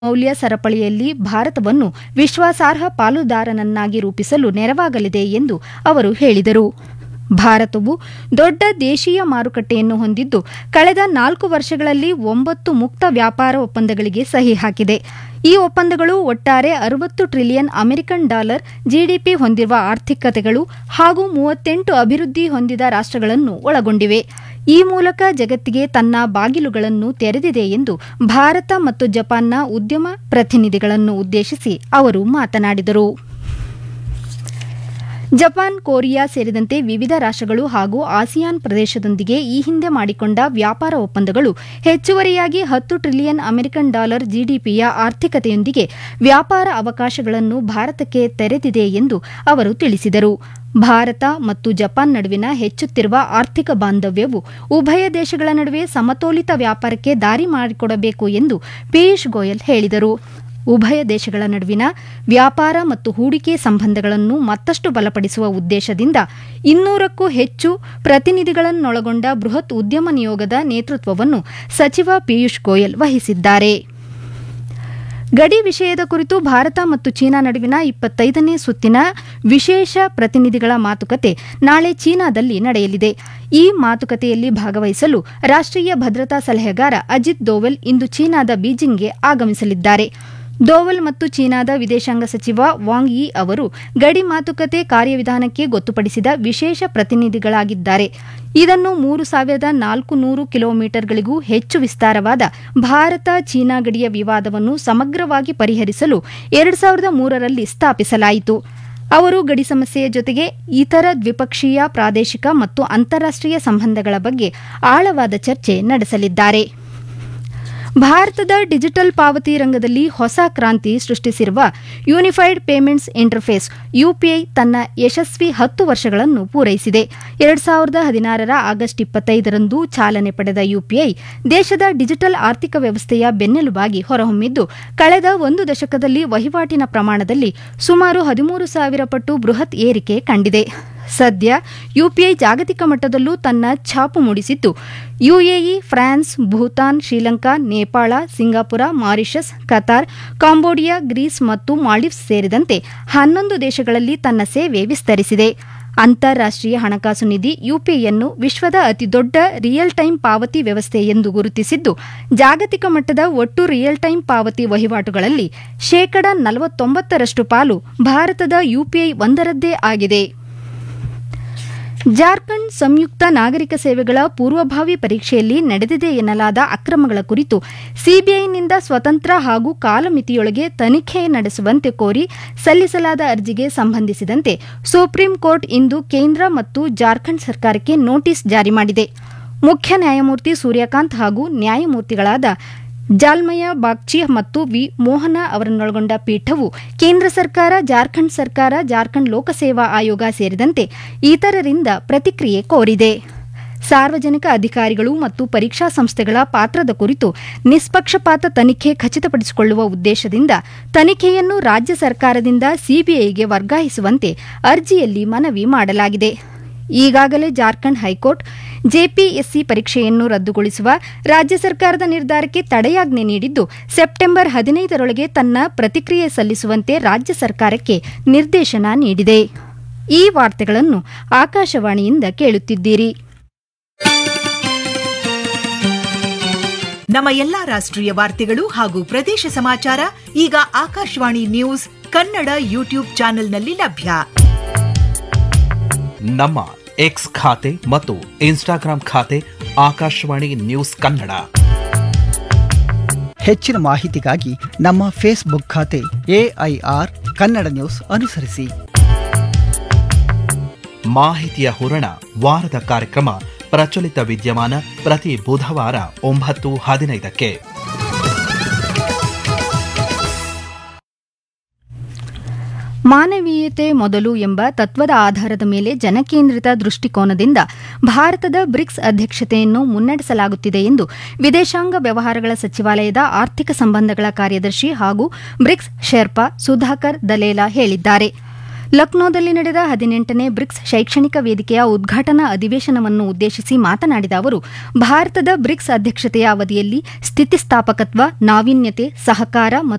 ಮೌಲ್ಯ ಸರಪಳಿಯಲ್ಲಿ ಭಾರತವನ್ನು ವಿಶ್ವಾಸಾರ್ಹ ಪಾಲುದಾರನನ್ನಾಗಿ ರೂಪಿಸಲು ನೆರವಾಗಲಿದೆ ಎಂದು ಅವರು ಹೇಳಿದರು ಭಾರತವು ದೊಡ್ಡ ದೇಶೀಯ ಮಾರುಕಟ್ಟೆಯನ್ನು ಹೊಂದಿದ್ದು ಕಳೆದ ನಾಲ್ಕು ವರ್ಷಗಳಲ್ಲಿ ಒಂಬತ್ತು ಮುಕ್ತ ವ್ಯಾಪಾರ ಒಪ್ಪಂದಗಳಿಗೆ ಸಹಿ ಹಾಕಿದೆ ಈ ಒಪ್ಪಂದಗಳು ಒಟ್ಟಾರೆ ಅರವತ್ತು ಟ್ರಿಲಿಯನ್ ಅಮೆರಿಕನ್ ಡಾಲರ್ ಜಿಡಿಪಿ ಹೊಂದಿರುವ ಆರ್ಥಿಕತೆಗಳು ಹಾಗೂ ಮೂವತ್ತೆಂಟು ಅಭಿವೃದ್ಧಿ ಹೊಂದಿದ ರಾಷ್ಟ್ರಗಳನ್ನು ಒಳಗೊಂಡಿವೆ ಈ ಮೂಲಕ ಜಗತ್ತಿಗೆ ತನ್ನ ಬಾಗಿಲುಗಳನ್ನು ತೆರೆದಿದೆ ಎಂದು ಭಾರತ ಮತ್ತು ಜಪಾನ್ನ ಉದ್ಯಮ ಪ್ರತಿನಿಧಿಗಳನ್ನು ಉದ್ದೇಶಿಸಿ ಅವರು ಮಾತನಾಡಿದರು ಜಪಾನ್ ಕೊರಿಯಾ ಸೇರಿದಂತೆ ವಿವಿಧ ರಾಷ್ಟ್ರಗಳು ಹಾಗೂ ಆಸಿಯಾನ್ ಪ್ರದೇಶದೊಂದಿಗೆ ಈ ಹಿಂದೆ ಮಾಡಿಕೊಂಡ ವ್ಯಾಪಾರ ಒಪ್ಪಂದಗಳು ಹೆಚ್ಚುವರಿಯಾಗಿ ಹತ್ತು ಟ್ರಿಲಿಯನ್ ಅಮೆರಿಕನ್ ಡಾಲರ್ ಜಿಡಿಪಿಯ ಆರ್ಥಿಕತೆಯೊಂದಿಗೆ ವ್ಯಾಪಾರ ಅವಕಾಶಗಳನ್ನು ಭಾರತಕ್ಕೆ ತೆರೆದಿದೆ ಎಂದು ಅವರು ತಿಳಿಸಿದರು ಭಾರತ ಮತ್ತು ಜಪಾನ್ ನಡುವಿನ ಹೆಚ್ಚುತ್ತಿರುವ ಆರ್ಥಿಕ ಬಾಂಧವ್ಯವು ಉಭಯ ದೇಶಗಳ ನಡುವೆ ಸಮತೋಲಿತ ವ್ಯಾಪಾರಕ್ಕೆ ದಾರಿ ಮಾಡಿಕೊಡಬೇಕು ಎಂದು ಪಿಯೂಷ್ ಗೋಯಲ್ ಹೇಳಿದರು ಉಭಯ ದೇಶಗಳ ನಡುವಿನ ವ್ಯಾಪಾರ ಮತ್ತು ಹೂಡಿಕೆ ಸಂಬಂಧಗಳನ್ನು ಮತ್ತಷ್ಟು ಬಲಪಡಿಸುವ ಉದ್ದೇಶದಿಂದ ಇನ್ನೂರಕ್ಕೂ ಹೆಚ್ಚು ಪ್ರತಿನಿಧಿಗಳನ್ನೊಳಗೊಂಡ ಬೃಹತ್ ಉದ್ಯಮ ನಿಯೋಗದ ನೇತೃತ್ವವನ್ನು ಸಚಿವ ಪಿಯೂಷ್ ಗೋಯಲ್ ವಹಿಸಿದ್ದಾರೆ ಗಡಿ ವಿಷಯದ ಕುರಿತು ಭಾರತ ಮತ್ತು ಚೀನಾ ನಡುವಿನ ಇಪ್ಪತ್ತೈದನೇ ಸುತ್ತಿನ ವಿಶೇಷ ಪ್ರತಿನಿಧಿಗಳ ಮಾತುಕತೆ ನಾಳೆ ಚೀನಾದಲ್ಲಿ ನಡೆಯಲಿದೆ ಈ ಮಾತುಕತೆಯಲ್ಲಿ ಭಾಗವಹಿಸಲು ರಾಷ್ಟ್ರೀಯ ಭದ್ರತಾ ಸಲಹೆಗಾರ ಅಜಿತ್ ದೋವಲ್ ಇಂದು ಚೀನಾದ ಬೀಜಿಂಗ್ಗೆ ಆಗಮಿಸಲಿದ್ದಾರೆ ದೋವಲ್ ಮತ್ತು ಚೀನಾದ ವಿದೇಶಾಂಗ ಸಚಿವ ವಾಂಗ್ ಯಿ ಅವರು ಗಡಿ ಮಾತುಕತೆ ಕಾರ್ಯವಿಧಾನಕ್ಕೆ ಗೊತ್ತುಪಡಿಸಿದ ವಿಶೇಷ ಪ್ರತಿನಿಧಿಗಳಾಗಿದ್ದಾರೆ ಇದನ್ನು ಮೂರು ಸಾವಿರದ ನಾಲ್ಕು ನೂರು ಕಿಲೋಮೀಟರ್ಗಳಿಗೂ ಹೆಚ್ಚು ವಿಸ್ತಾರವಾದ ಭಾರತ ಚೀನಾ ಗಡಿಯ ವಿವಾದವನ್ನು ಸಮಗ್ರವಾಗಿ ಪರಿಹರಿಸಲು ಎರಡು ಸಾವಿರದ ಮೂರರಲ್ಲಿ ಸ್ಥಾಪಿಸಲಾಯಿತು ಅವರು ಗಡಿ ಸಮಸ್ಯೆಯ ಜೊತೆಗೆ ಇತರ ದ್ವಿಪಕ್ಷೀಯ ಪ್ರಾದೇಶಿಕ ಮತ್ತು ಅಂತಾರಾಷ್ಟೀಯ ಸಂಬಂಧಗಳ ಬಗ್ಗೆ ಆಳವಾದ ಚರ್ಚೆ ನಡೆಸಲಿದ್ದಾರೆ ಭಾರತದ ಡಿಜಿಟಲ್ ಪಾವತಿ ರಂಗದಲ್ಲಿ ಹೊಸ ಕ್ರಾಂತಿ ಸೃಷ್ಟಿಸಿರುವ ಯೂನಿಫೈಡ್ ಪೇಮೆಂಟ್ಸ್ ಇಂಟರ್ಫೇಸ್ ಯುಪಿಐ ತನ್ನ ಯಶಸ್ವಿ ಹತ್ತು ವರ್ಷಗಳನ್ನು ಪೂರೈಸಿದೆ ಎರಡು ಸಾವಿರದ ಹದಿನಾರರ ಆಗಸ್ಟ್ ಇಪ್ಪತ್ತೈದರಂದು ಚಾಲನೆ ಪಡೆದ ಯುಪಿಐ ದೇಶದ ಡಿಜಿಟಲ್ ಆರ್ಥಿಕ ವ್ಯವಸ್ಥೆಯ ಬೆನ್ನೆಲುಬಾಗಿ ಹೊರಹೊಮ್ಮಿದ್ದು ಕಳೆದ ಒಂದು ದಶಕದಲ್ಲಿ ವಹಿವಾಟಿನ ಪ್ರಮಾಣದಲ್ಲಿ ಸುಮಾರು ಹದಿಮೂರು ಸಾವಿರ ಪಟ್ಟು ಬೃಹತ್ ಏರಿಕೆ ಕಂಡಿದೆ ಸದ್ಯ ಯುಪಿಐ ಜಾಗತಿಕ ಮಟ್ಟದಲ್ಲೂ ತನ್ನ ಛಾಪು ಮೂಡಿಸಿದ್ದು UAE France Bhutan Sri Lanka Nepal Singapore Mauritius Qatar Cambodia Greece ಮತ್ತು ಮಾಲ್ಡೀವ್ಸ್ ಸೇರಿದಂತೆ ಹನ್ನೊಂದು ದೇಶಗಳಲ್ಲಿ ತನ್ನ ಸೇವೆ ವಿಸ್ತರಿಸಿದೆ ಅಂತಾರಾಷ್ಟೀಯ ಹಣಕಾಸು ನಿಧಿ ಯುಪಿಐಯನ್ನು ವಿಶ್ವದ ಅತಿದೊಡ್ಡ ರಿಯಲ್ ಟೈಮ್ ಪಾವತಿ ವ್ಯವಸ್ಥೆ ಎಂದು ಗುರುತಿಸಿದ್ದು ಜಾಗತಿಕ ಮಟ್ಟದ ಒಟ್ಟು ರಿಯಲ್ ಟೈಮ್ ಪಾವತಿ ವಹಿವಾಟುಗಳಲ್ಲಿ ಶೇಕಡ ನಲವತ್ತೊಂಬತ್ತರಷ್ಟು ಪಾಲು ಭಾರತದ ಯುಪಿಐ ಒಂದರದ್ದೇ ಆಗಿದೆ ಜಾರ್ಖಂಡ್ ಸಂಯುಕ್ತ ನಾಗರಿಕ ಸೇವೆಗಳ ಪೂರ್ವಭಾವಿ ಪರೀಕ್ಷೆಯಲ್ಲಿ ನಡೆದಿದೆ ಎನ್ನಲಾದ ಅಕ್ರಮಗಳ ಕುರಿತು ಸಿಬಿಐನಿಂದ ಸ್ವತಂತ್ರ ಹಾಗೂ ಕಾಲಮಿತಿಯೊಳಗೆ ತನಿಖೆ ನಡೆಸುವಂತೆ ಕೋರಿ ಸಲ್ಲಿಸಲಾದ ಅರ್ಜಿಗೆ ಸಂಬಂಧಿಸಿದಂತೆ ಸುಪ್ರೀಂ ಕೋರ್ಟ್ ಇಂದು ಕೇಂದ್ರ ಮತ್ತು ಜಾರ್ಖಂಡ್ ಸರ್ಕಾರಕ್ಕೆ ನೋಟಿಸ್ ಜಾರಿ ಮಾಡಿದೆ ಮುಖ್ಯ ನ್ಯಾಯಮೂರ್ತಿ ಸೂರ್ಯಕಾಂತ್ ಹಾಗೂ ನ್ಯಾಯಮೂರ್ತಿಗಳಾದ ಜಾಲ್ಮಯ ಬಾಗ್ಚಿ ಮತ್ತು ವಿ ಮೋಹನ ಅವರನ್ನೊಳಗೊಂಡ ಪೀಠವು ಕೇಂದ್ರ ಸರ್ಕಾರ ಜಾರ್ಖಂಡ್ ಸರ್ಕಾರ ಜಾರ್ಖಂಡ್ ಲೋಕಸೇವಾ ಆಯೋಗ ಸೇರಿದಂತೆ ಇತರರಿಂದ ಪ್ರತಿಕ್ರಿಯೆ ಕೋರಿದೆ ಸಾರ್ವಜನಿಕ ಅಧಿಕಾರಿಗಳು ಮತ್ತು ಪರೀಕ್ಷಾ ಸಂಸ್ಥೆಗಳ ಪಾತ್ರದ ಕುರಿತು ನಿಷ್ಪಕ್ಷಪಾತ ತನಿಖೆ ಖಚಿತಪಡಿಸಿಕೊಳ್ಳುವ ಉದ್ದೇಶದಿಂದ ತನಿಖೆಯನ್ನು ರಾಜ್ಯ ಸರ್ಕಾರದಿಂದ ಸಿಬಿಐಗೆ ವರ್ಗಾಯಿಸುವಂತೆ ಅರ್ಜಿಯಲ್ಲಿ ಮನವಿ ಮಾಡಲಾಗಿದೆ ಈಗಾಗಲೇ ಜಾರ್ಖಂಡ್ ಹೈಕೋರ್ಟ್ ಜೆಪಿಎಸ್ಸಿ ಪರೀಕ್ಷೆಯನ್ನು ರದ್ದುಗೊಳಿಸುವ ರಾಜ್ಯ ಸರ್ಕಾರದ ನಿರ್ಧಾರಕ್ಕೆ ತಡೆಯಾಜ್ಞೆ ನೀಡಿದ್ದು ಸೆಪ್ಟೆಂಬರ್ ಹದಿನೈದರೊಳಗೆ ತನ್ನ ಪ್ರತಿಕ್ರಿಯೆ ಸಲ್ಲಿಸುವಂತೆ ರಾಜ್ಯ ಸರ್ಕಾರಕ್ಕೆ ನಿರ್ದೇಶನ ನೀಡಿದೆ ಈ ವಾರ್ತೆಗಳನ್ನು ಆಕಾಶವಾಣಿಯಿಂದ ಕೇಳುತ್ತಿದ್ದೀರಿ ನಮ್ಮ ಎಲ್ಲಾ ರಾಷ್ಟ್ರೀಯ ವಾರ್ತೆಗಳು ಹಾಗೂ ಪ್ರದೇಶ ಸಮಾಚಾರ ಈಗ ಆಕಾಶವಾಣಿ ನ್ಯೂಸ್ ಕನ್ನಡ ಯೂಟ್ಯೂಬ್ ಚಾನೆಲ್ನಲ್ಲಿ ಲಭ್ಯ ನಮ್ಮ ಎಕ್ಸ್ ಖಾತೆ ಮತ್ತು ಇನ್ಸ್ಟಾಗ್ರಾಂ ಖಾತೆ ಆಕಾಶವಾಣಿ ನ್ಯೂಸ್ ಕನ್ನಡ ಹೆಚ್ಚಿನ ಮಾಹಿತಿಗಾಗಿ ನಮ್ಮ ಫೇಸ್ಬುಕ್ ಖಾತೆ ಎಐಆರ್ ಕನ್ನಡ ನ್ಯೂಸ್ ಅನುಸರಿಸಿ ಮಾಹಿತಿಯ ಹೂರಣ ವಾರದ ಕಾರ್ಯಕ್ರಮ ಪ್ರಚಲಿತ ವಿದ್ಯಮಾನ ಪ್ರತಿ ಬುಧವಾರ ಒಂಬತ್ತು ಹದಿನೈದಕ್ಕೆ ಮಾನವೀಯತೆ ಮೊದಲು ಎಂಬ ತತ್ವದ ಆಧಾರದ ಮೇಲೆ ಜನಕೇಂದ್ರಿತ ದೃಷ್ಟಿಕೋನದಿಂದ ಭಾರತದ ಬ್ರಿಕ್ಸ್ ಅಧ್ಯಕ್ಷತೆಯನ್ನು ಮುನ್ನಡೆಸಲಾಗುತ್ತಿದೆ ಎಂದು ವಿದೇಶಾಂಗ ವ್ಯವಹಾರಗಳ ಸಚಿವಾಲಯದ ಆರ್ಥಿಕ ಸಂಬಂಧಗಳ ಕಾರ್ಯದರ್ಶಿ ಹಾಗೂ ಬ್ರಿಕ್ಸ್ ಶೆರ್ಪಾ ಸುಧಾಕರ್ ದಲೇಲಾ ಹೇಳಿದ್ದಾರೆ ಲಕ್ನೋದಲ್ಲಿ ನಡೆದ ಹದಿನೆಂಟನೇ ಬ್ರಿಕ್ಸ್ ಶೈಕ್ಷಣಿಕ ವೇದಿಕೆಯ ಉದ್ಘಾಟನಾ ಅಧಿವೇಶನವನ್ನು ಉದ್ದೇಶಿಸಿ ಮಾತನಾಡಿದ ಅವರು ಭಾರತದ ಬ್ರಿಕ್ಸ್ ಅಧ್ಯಕ್ಷತೆಯ ಅವಧಿಯಲ್ಲಿ ಸ್ಥಿತಿಸ್ಥಾಪಕತ್ವ ನಾವೀನ್ಯತೆ ಸಹಕಾರ